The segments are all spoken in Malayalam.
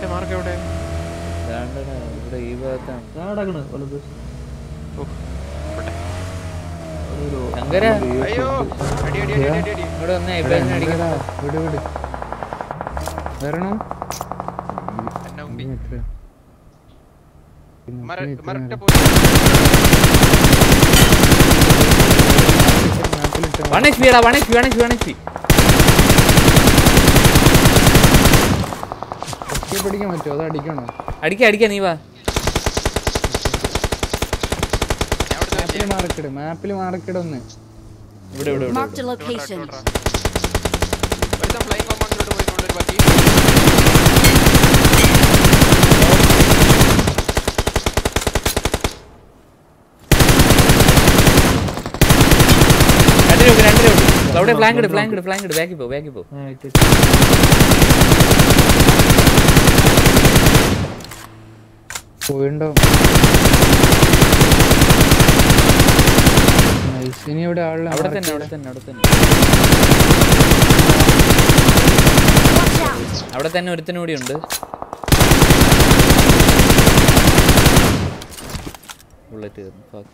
എന്റെ മാർക്ക് എവിടെ ഇതാണ്ടടാ, ഇവിടെ ഈ ഭാഗത്താണ് കിടക്കണ് വലത് ഓ, ഇവിടെ. ഒരു ശങ്കര അയ്യോ അടി അടി അടി അടി അടി ഇവിടെ വന്നേ ഇബ്രാഹിം അടിക്കടാ വിട് വിട് വരണം എന്നെ മുമ്പി എത്ര മര മരട്ടെ പോയി വൺ എച്ച് പി എടാ one H P one H P one H P escape അടിക്കാൻ പറ്റുമോ അത് അടിക്കണോ അടിക്ക അടിക്ക നീ വാ ഞാൻ അവിടെ മാപ്പിൽ മാർക്കിട് മാപ്പിൽ മാർക്കിട് ഒന്ന് ഇവിടെ ഇവിടെ ഇവിടെ Marked a location. ഒരുത്തൻ ഫ്ലൈങ് കോമ്പൗണ്ടിലോട്ട് പോയിട്ടുണ്ട് ഒരു ബാക്കി രണ്ട് രൂപ രണ്ട് രൂപ അവിടെ ഫ്ലാങ്ക് ഇട് ഫ്ലാങ്ക് ഇട് ഫ്ലാങ്ക് ഇട് ബാക്കി പോ ബാക്കി പോ ആ, ഇട്ട്. പോയിണ്ടോ Nice. ഇനി ഇവിടെ ആളില്ല അവിടെ തന്നെ അവിടെ തന്നെ അവിടെ തന്നെ Watch out! അവിടെ തന്നെ ഒരുത്തനും കൂടി ഉണ്ട് ബുള്ളറ്റ് കയറുന്നു fuck.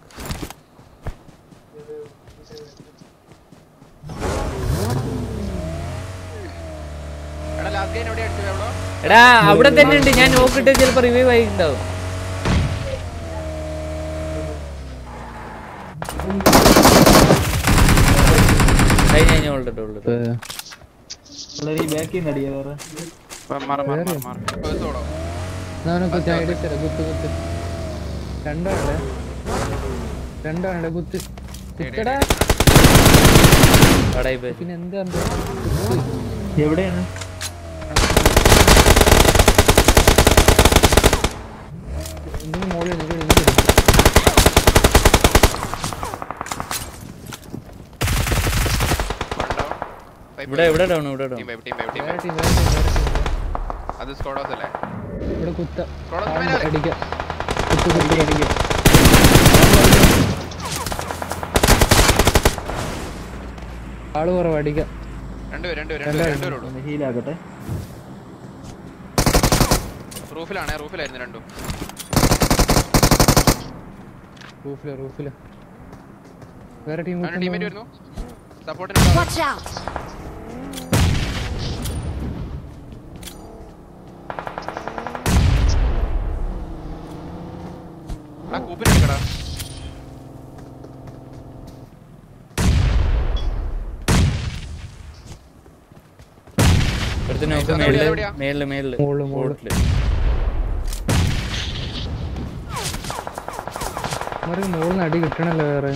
എടാ ലാസ്റ്റ് ഗെയിൻ എവിടെ അടിച്ചു എവിടെ എടാ അവിടെ തന്നെ ഉണ്ട് ഞാൻ നോക്കിട്ട് ചിലപ്പോ റിവൈവ് ആയി ഉണ്ടാവും കഴിഞ്ഞ കഴിഞ്ഞ ഓൾറെഡി ഓൾറെഡി വളരെ ഈ ബാക്കിൽ നിന്ന് അടിയാ വേറെ മാറി മാറി മാറി മാറി പേഴ്സോടോ കുത്തി ഐഡി തരാം കുത്ത് കുത്ത് രണ്ടാളുടെ രണ്ടാളുടെ കുത്ത് കുത്തടാ കടയിൽ പോയി പിന്നെ എന്താ എവിടെയാണ് ഇതിന് മുകളിൽ ഇത് ഇത് ഇത്. ഇവിടെ ഇവിടെ ഡൗൺ ഇവിടെ down team bye team bye team വേറെ team, വേറെ team, വേറെ team. അത് സ്കോഡോസ് അല്ലേ ഇവിടെ കുത്ത സ്കോഡോസ് ആളുണ്ട്, മേലെ അടിക്കാം കുത്ത് കുത്തി അടിക്കാം ആള് കുറവ് അടിക്കാം രണ്ടുപേർ രണ്ടുപേർ രണ്ടുപേർ രണ്ടുപേരേ ഉള്ളൂ ഒന്ന് ഹീലാക്കട്ടെ റൂഫിലാണ് റൂഫിലായിരുന്നു രണ്ടും റൂഫില് റൂഫില് വേറെ ടീം അവന്റെ ടീമേറ്റ് വരുന്നു സപ്പോർട്ടിന് Watch out! ആ കൂപ്പിന് എടുക്കടാ ഒരുത്തൻ നോക്ക് എവിടെയാ, മേളില് എവിടെയാ? മേളില് മേളില് മോളില്, മോളില്. ബോട്ടില് ഒരു മുകളിൽ അടി കിട്ടണല്ലോ വേറെ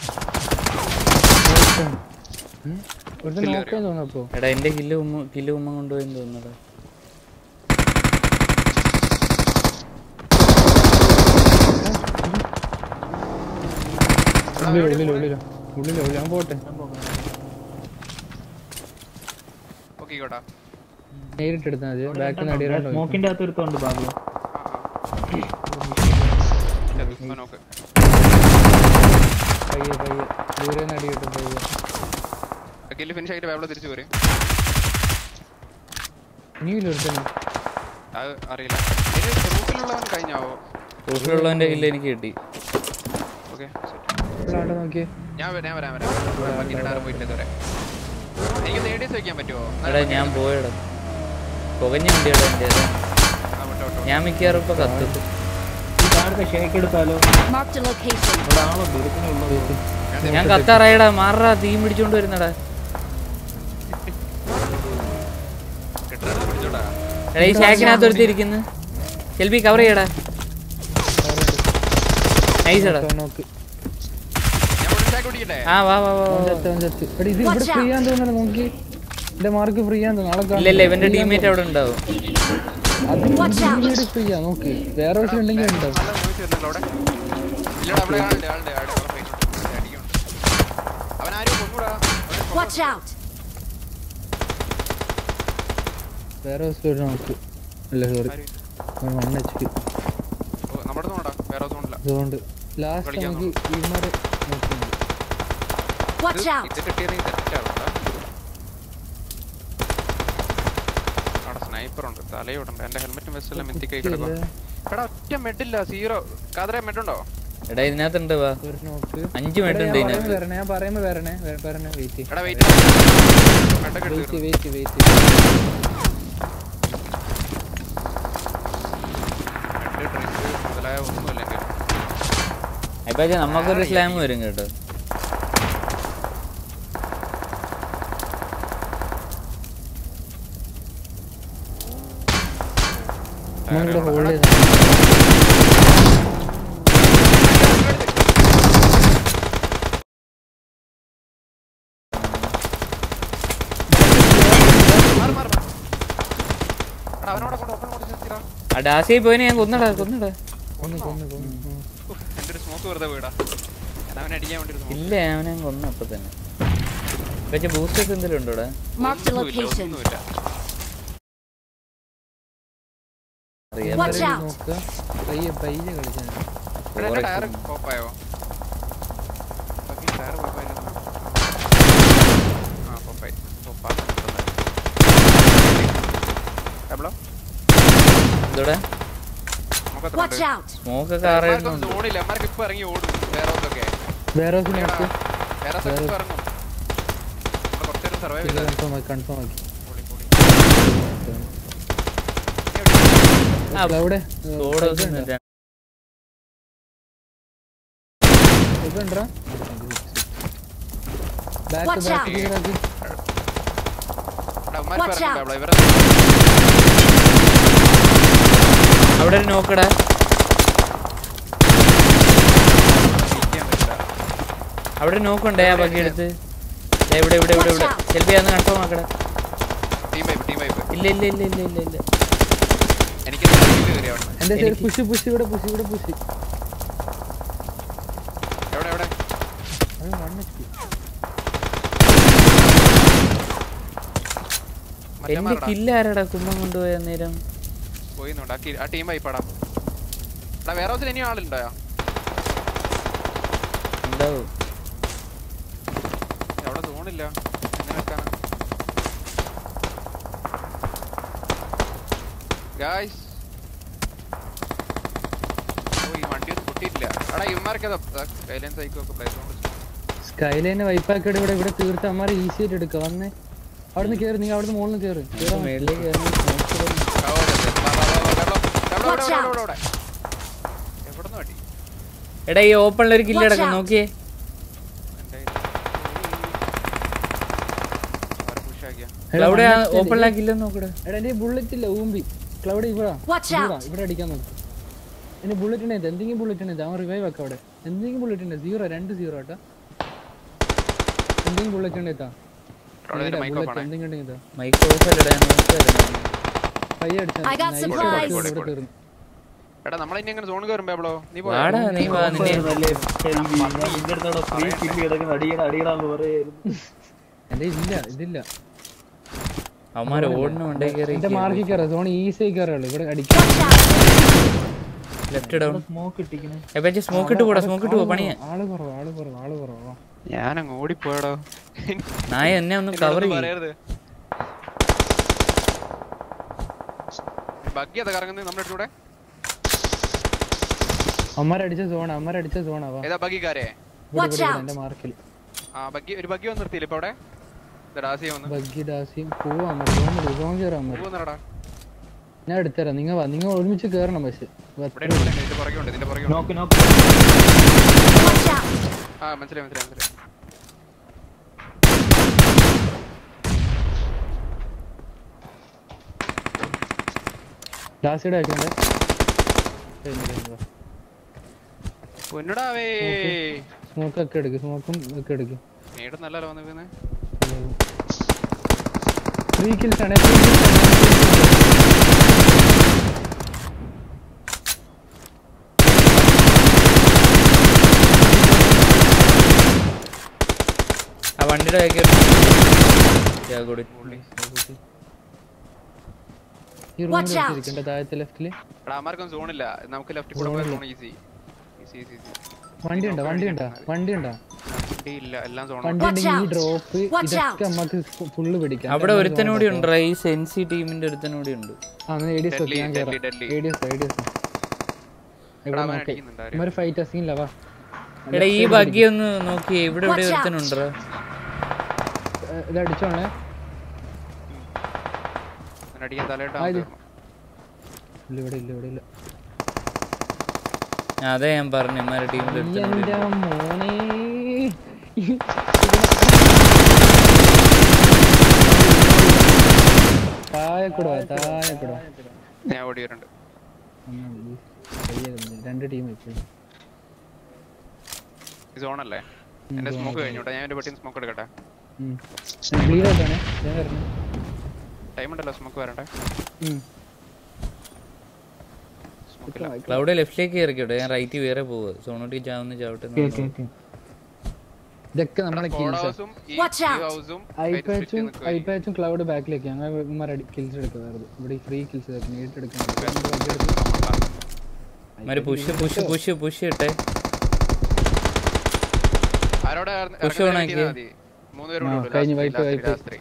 ഒരു നോക്കാൻ തോന്നപ്പോ എടാ എന്റെ കില്ല് ഉമ്മ കില്ല് ഉമ്മ കൊണ്ടുപോയെന്ന് തോന്നടാ ഉള്ളിലോ ഉള്ളിലോ ഉള്ളിലോ ഉള്ളിലോ ഉള്ളിലോ ഞാൻ പോട്ടെ ഓക്കെ കോട്ടാ നേരിട്ട് എടുത്താൽ മതി ബാക്കിൽ നിന്ന് അടി രണ്ടോ സ്മോക്കിന്റെ അകത്ത് ഒരുത്തോണ്ട് ബാബു നോക്ക് പയ്യെ പയ്യെ ദൂരെ നിന്ന് അടി കിട്ടും പയ്യെ കില്ല് ഫിനിഷ് ആയിട്ട് വേവള തിരിച്ചു പോരെ ഇനിയില്ല ഒരുത്തന്നെ അത് അറിയില്ല ഇത് റൂഫിലുള്ളവൻ കഴിഞ്ഞാവോ റൂഫിലുള്ളവന്റെ കില്ല് എനിക്ക് കിട്ടി ഓക്കെ ഇവിടെ ആടെ നോക്കിയേ ഞാൻ വരാം ഞാൻ വരാം വരാം ഇവിടെ പറ്റിയിട്ട് പോയിട്ടില്ല ഇതുവരെ എനിക്ക് നേടിയസ് വെക്കാൻ പറ്റുമോ എടാ ഞാൻ പോയടാ പുകഞ്ഞ വണ്ടിയടാ എന്റെ ആ, വിട്ടോ, വിട്ടോ. ഞാൻ മിക്കവാറും ഇപ്പൊ കത്തും ഈ താഴത്തെ ഷേക്ക് എടുത്താലോ Marked a location. ഇവിടെ ആളുണ്ട് ഒരുത്തിനെ ഉള്ളത് ഞാൻ കത്താറായടാ മാറാ തീ പിടിച്ചോണ്ട് വരുന്നടാ കെട്ടിടത്ത് പിടിച്ചോടാ എടാ ഈ ഷാക്കിനകത്ത് ഒരുത്തി ഇരിക്കുന്നു ചെൽബി കവർ ചെയ്യടാ നൈസ് എടാ നോക്ക് ഞാൻ ഒരു ഷാക്ക് പിടിക്കട്ടെ ആ വാ വാ വാ, അവൻ വാ ചത്ത് അവൻ ചത്ത് എടാ ഇത് ഇവിടെ ഫ്രീ ആന്ന് തോന്നണം നോക്കി എന്റെ മാർക്ക് ഫ്രീ ആന്ന് തോന്നുന്നു നാളെ ഇല്ല ഇല്ല ഇവന്റെ ടീമേറ്റ് അവിടെ ഉണ്ടാവും ഫ്രീ ആ നോക്ക് വേറെ പക്ഷെ ഉണ്ടെങ്കിൽ ഉണ്ടാവും നല്ല നോയിസ് വരുന്നുണ്ടോ അവിടെ ഇല്ലടാ അവിടെ ആളുണ്ട് ആളുണ്ട് അവിടെ ഉറപ്പായിട്ടും അടിക്കുന്നുണ്ട് അവൻ ആരും കൊന്നൂടാ അവിടെ Watch out! വേറെ ഹോസ്പിറ്റൽ നോക്ക് അല്ല സോറി ആര്? വൺ എച്ച് പി ഓ, നമ്മുടെ തോന്നടാ വേറെ തോന്നില്ല അതുകൊണ്ട് ലാസ്റ്റ് കളിക്കാൻ നമുക്ക് ഇവന്മാരെ നോക്കുന്നുണ്ട് Watch out! ഇത് കിട്ടിയത് തെറ്റാവുണ്ടാ അവിടെ സ്നൈപ്പർ ഉണ്ട് തലയോടുണ്ട് എന്റെ ഹെൽമെറ്റും വെസ്റ്റെല്ലാം മെത്തി കൈ കിടക്കും എടാ ഒറ്റ മെഡില്ല സീറോ കാതറ മെഡുണ്ടോ എടാ ഇതിനകത്തുണ്ട് വാ ഒരു നോക്ക് അഞ്ച് മിനിറ്റ് ഉണ്ട് പറയുമ്പോ ഇതിനകത്ത് വരണേ ഞാൻ പറയുമ്പോ വരണേ വര- വരണേ വെയിറ്റ് എടാ വെയിറ്റ് മെഡൊക്കെ വെയിറ്റ് എടുത്തു വെയിറ്റ് വെയിറ്റ് മെഡ് ഡ്രിങ്ക് മുതലായ ഒന്നുമില്ലെങ്കിൽ ഇപ്പൊ നമുക്കൊരു സ്ലാം വരും കേട്ടോ നമ്മളിവിടെ ഹോൾഡ് ചെയ്ത മാറ് മാറ് മാറ്. എടാ അവനോടെ കൊണ്ട് ഓപ്പൺ കൊണ്ട് ചെത്തിടാ ആ ഡാസിയിൽ പോയിന് ഞാൻ കൊന്നടാ കൊന്നടാ കൊന്നു കൊന്നു കൊന്നു ഉം. എന്റെ ഒരു സ്മോക്ക് വെറുതെ വീടാ ഞാൻ അവനെ അടിക്കാൻ വേണ്ടി ഒരു smoke. ഇല്ല അവനെ കൊന്നു അപ്പൊ തന്നെ പക്ഷെ ബൂസ്റ്റേഴ്സ് എന്തെങ്കിലും ഉണ്ടോ ഇവിടെ Marked a ഒന്നുമില്ല, location. ഒന്നുമില്ല. അറിയാം Watch ഇവരെ out. നോക്കുക പയ്യെ പയ്യെ കളിക്കാൻ എടാ, എന്റെ ടയർ പോപ്പായോ ബാക്കി ടയർ പോപ്പായില്ലെന്ന് ആ പോപ്പായി പോപ്പാ ഡബിളോ ഇതോടെ നമുക്ക് എത്ര Watch out! സ്മോക്ക് ഒക്കെ ആറായിട്ടുണ്ട് ഓടില്ല അമ്മമാർക്ക് ഇപ്പൊ ഇറങ്ങി ഓടും വേറെ ഒന്നൊക്കെ വേറെ ദിവസം നോക്ക് വേറെ സ്ഥലത്ത് ഇപ്പൊ ഇറങ്ങും നമ്മള് കുറച്ചേരം സർവൈവ് ചെയ്താൽ കൺഫേം ആക്കി കൺഫേം ആക്കി പൊളി പൊളി ആ, അവിടെ സ്കോഡ് ഇതുണ്ടാ back Watch back out. Clear ആക്കി എടാ, അവന്മാർക്ക് Watch ഇറങ്ങും out. ഡബിളോ ഇവരെ അവിടെ ഒരു നോക്കടാ ജയിക്കാൻ പറ്റില്ല അവിടെ ഒരു നോക്കുണ്ടേ ആ ബഗ്ഗി എടുത്ത് ദേ ഇവിടെ ഇവിടെ ഇവിടെ ഇവിടെ ചിലപ്പോ ചെയ്യാന്ന് കൺഫേം ആക്കടാ ടീം വൈപ്പ് ടീം വൈപ്പ് ഇല്ല ഇല്ല ഇല്ല ഇല്ല ഇല്ല ഇല്ല എനിക്ക് കയറി അവിടെ എന്റെ സൈഡ് പുഷ് പുഷ് ഇവിടെ പുഷ് ഇവിടെ പുഷ് എവിടെ എവിടെ അത് വൺ എച്ച് പി മറ്റേ എന്റെ മാറടാ കില്ല ആരാടാ കുമ്മം കൊണ്ടുപോയ നേരം പോയിന്നുണ്ട് ആ കി- ആ ടീം വൈപ്പാടാ എടാ വേറെ ഹൗസിൽ ഇനിയും ആളുണ്ടോ ഉണ്ടാവും അവിടെ സോണില്ല എങ്ങനെ വെക്കാനാ ഗായ്സ് ഓ ഈ വണ്ടി ഒന്നും പൊട്ടിയിട്ടില്ല എടാ ഇവന്മാർക്ക് സൈലൻസ് സൈക്കോ ഒക്കെ പ്ലേസ് കൊണ്ട് സ്കൈലൈനെ വൈപ്പാക്കിയിട്ട് ഇവിടെ ഇവിടെ തീർത്ത് അമ്മാർ ഈസി ആയിട്ട് എടുക്കുക വന്നേ അവിടുന്ന് കയറി നിങ്ങൾ അവിടുന്ന് മുകളിൽ കയറി ഇപ്പൊ മേളിലേക്ക് കയറി Watch out. എവിടുന്ന് വണ്ടി എടാ ഈ ഓപ്പണിൽ ഒരു കില്ല Watch എടുക്കാം out. നോക്കിയേ എന്റെ പുഷാക്കിയ അവിടെ ഓപ്പണിലാ കില്ല നോക്കടാ എടാ എന്റെ ബുള്ളറ്റ് ഇല്ല ഊമ്പി ക്ലൗഡ് ഇവിടെ Watch ഇവിടെ out. ഇവിടെ അടിക്കാൻ നോക്ക് എന്റെ ബുള്ളറ്റ് ഉണ്ട് എന്തെങ്കിലും ബുള്ളറ്റ് ഉണ്ട് അവൻ റിവൈവ് ആക്കാം അവിടെ എന്തെങ്കിലും ബുള്ളറ്റ് ഉണ്ട് സീറോ രണ്ട് സീറോ കേട്ടോ എന്തെങ്കിലും ബുള്ളറ്റ് ഉണ്ട് കേട്ടോ അവിടെ ഒരു മൈക്ക് ഓഫ് ബുള്ളറ്റ് ആണ് എന്തെങ്കിലും ഉണ്ടെങ്കിൽ മൈക്ക് ഓഫ് അല്ലടാ പയ്യെ I got അടിച്ചാൽ supplies. ഇവിടെ തീർന്നു എടാ നമ്മളിനി എങ്ങനെ സോൺ കയറുമ്പോ എവളോ നീ പോയോ? വാടാ നീ വാ നിന്നെ എന്റെ ഇല്ല ഇതില്ല അവന്മാർ ഓടിന് കൊണ്ടേ കയറി എന്റെ മാർക്കിൽ കയറാം സോൺ ഈസി കയറുള്ളൂ ഇവിടെ അടിക്കാം Watch out! Left down smoke ഇട്ടിക്കണേ എപ്പോ സ്മോക്ക് ഇട്ട് കൂടാ സ്മോക്ക് ഇട്ട് പോ പണിയാ ആള് കുറവ് ആള് കുറവ് ആള് കുറവാ ഞാനങ്ങ് ഓടിപ്പോയടോ നായ എന്നെ ഒന്ന് കവർ ചെയ്യും പറയരുത് ബഗ്ഗി അതാ കറങ്ങുന്നത് നമ്മുടെ അടുത്തൂടെ അമ്മരടിച്ച സോണ അമ്മരടിച്ച സോണാ വാ ഏതാ ബഗ്ഗിക്കാരെ ഇവിടെ Watch ഇവിടെ out. എന്റെ മാർക്കിൽ ആ ബഗ്ഗി ഒരു ബഗ്ഗി വന്ന് നിർത്തിയില്ല ഇപ്പൊ അവിടെ ഡാസിയ വന്ന് ബഗ്ഗി ഡാസിയും പോവാ അമ്മ സോൺ സോൺ കയറാം അമ്മ പോകുന്നടാ ഞാൻ എടുത്തരാം നിങ്ങൾ വാ നിങ്ങൾ ഒരുമിച്ച് കയറണം പക്ഷെ ഇവിടെ ഉണ്ട്, ഇവിടെ ഉണ്ട്. ഇതിന്റെ പുറകെ ഉണ്ട് ഇതിന്റെ പുറകെ ഉണ്ട് നോക്ക് നോക്ക് Watch out! ആ മനസ്സിലായി മനസ്സിലായി മനസ്സിലായി ഡാസിയുടെ ആക്കണ്ടേ പൊന്നടാവേ സ്മോക്ക് ഒക്കെ എടുക്ക് സ്മോക്കും ഒക്കെ എടുക്ക് നേടും നല്ലല്ലോ വന്നിരിക്കുന്നത് ത്രീ കിൽസ് ആണ് three kills ആണ്. ആ വണ്ടിയുടെ ബാക്കി കൂടി ഈ Watch റൂമിൽ out. ഇരിക്കണ്ട താഴത്തെ ലെഫ്റ്റില് എടാ അമാർക്കൊന്നും സോണില്ല നമുക്ക് ലെഫ്റ്റ് കൂടെ പോയാൽ zone easy easy easy easy വണ്ടി ഉണ്ടോ വണ്ടി ഉണ്ടോ വണ്ടി ഉണ്ടോ വണ്ടി ഇല്ല എല്ലാം സോൺ വണ്ടി Watch ഉണ്ടെങ്കിൽ ഈ out. ഡ്രോപ്പ് Watch ഇതൊക്കെ നമുക്ക് ഫുള്ള് പിടിക്കാം അവിടെ ഒരുത്തനൂടി ഉണ്ടോ ഈ സെൻസി ടീമിന്റെ ഒരുത്തനൂടി ഉണ്ട് ആ എ ഡി എസ് ഡൽഹി, ഞാൻ ഡൽഹി, കയറാം Delhi. A D S A D S ഇവിടെ അവൻ നോക്കേ അടിക്കുന്നുണ്ട് ആരെയോ. ഇവര് ഫൈറ്റ് സീനില്ല വാ എടാ ഈ ബഗ്ഗി ഒന്ന് നോക്കി ഇവിടെ ഇവിടെ Watch out. ഒരുത്തനുണ്ടോ ഏ, ഇത് അടിച്ചോണേ അടിക്കാൻ തലയിട്ട് ആ, ഇത്. തീർന്നു ഇല്ല ഇവിടെ ഇല്ല ഇവിടെ ഇല്ല ആ, അതെ ഞാൻ പറഞ്ഞു ഇമാരുടെ ടീമിൽ ഈ ഒരുത്തനൂടി എന്റെ ഉണ്ട്. മോനെ താഴെക്കൂടോ താഴെക്കൂടോ ഞാൻ ഓടി വരുന്നുണ്ട് രണ്ട് ടീം വെച്ചു ഈ സോണല്ലേ എന്റെ സ്മോക്ക് കഴിഞ്ഞോട്ടെ ഞാൻ എന്റെ പെട്ടിന്ന് സ്മോക്ക് എടുക്കട്ടെ ക്ലിയർ ആയിട്ടാണ് ഞാൻ വരണേ ടൈം ഉണ്ടല്ലോ സ്മോക്ക് വരട്ടെ ഉം. സ്മോക്ക് ഇല്ല ക്ലൗഡ് ലെഫ്റ്റിലേക്ക് കയറിക്കോട്ടെ ഞാൻ റൈറ്റ് വേറെ പോവുക സോണോട്ടി ചാവുന്ന ചാവട്ടെ എന്ന് ഓക്കെ പറഞ്ഞു. ഓക്കെ ഇതൊക്കെ നമ്മളെ കോഡ് കിൽസ് ഹൗസും ഈ Watch out. ഹൗസും ഐപാച്ചും ഐപാച്ചും ക്ലൗഡ് ബാക്കിലേക്ക് ഞങ്ങൾ ഇവന്മാരെ കിൽസ് എടുക്കുന്നത് ഇവിടെ ഫ്രീ കിൽസ് നേരിട്ട് എടുക്കുന്നത് ഇമാര് പുഷ് പുഷ് പുഷ് പുഷ് ഇട്ടെ ആരോടെ Push on ആക്കി. മതി മൂന്ന് പേരും ആ, കൂടെ ഉള്ളൂ. കഴിഞ്ഞ് Last wipe, three, wipe. last three.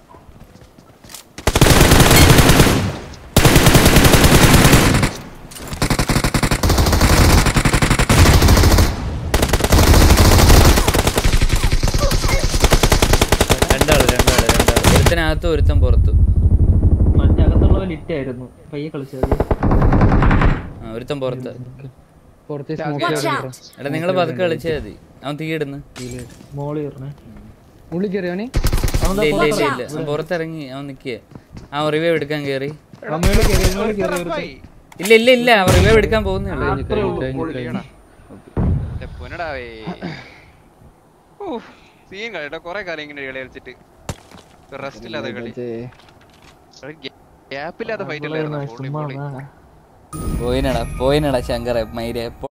രണ്ടാള് രണ്ടാള് രണ്ടാള് ഒരുത്തനകത്തും ഒരുത്തൻ പുറത്തു മറ്റേ അകത്തുള്ളത് ലിറ്റ് ആയിരുന്നു പയ്യെ കളിച്ചത് ആ ഒരുത്തൻ പുറത്ത് പുറത്തെ Watch സ്മോക്ക് out. എടാ നിങ്ങൾ പതുക്കെ കളിച്ചാൽ മതി അവൻ തീയിടുന്നു മോളി പറഞ്ഞേ ഉള്ളിൽ കയറിയോനെ ഇല്ല ഇല്ല ഇല്ല ഇല്ല അവൻ പുറത്തിറങ്ങി അവൻ നിക്കുക ആ റിവൈവ് എടുക്കാൻ കയറി അമ്മയോട് കയറി അമ്മയോട് കയറി ഉറപ്പായി. ഇല്ല ഇല്ല ഇല്ല അവൻ റിവൈവ് എടുക്കാൻ പോകുന്നേ ഉള്ളൂ പൊളിയടാ. എന്റെ പൊന്നടാവേ. ഊഫ്. സീൻ കളിട്ടോ കൊറേ കാലം ഇങ്ങനെ കളി കളിച്ചിട്ട് റെസ്റ്റ് ഇല്ലാതെ കളി ഗ്യാപ്പില്ലാത്ത ഫൈറ്റ് അല്ലായിരുന്നു ചുമ്മാ പൊളി വന്നതാ. പോയിനടാ പോയിനടാ ശങ്കറെ മൈരെ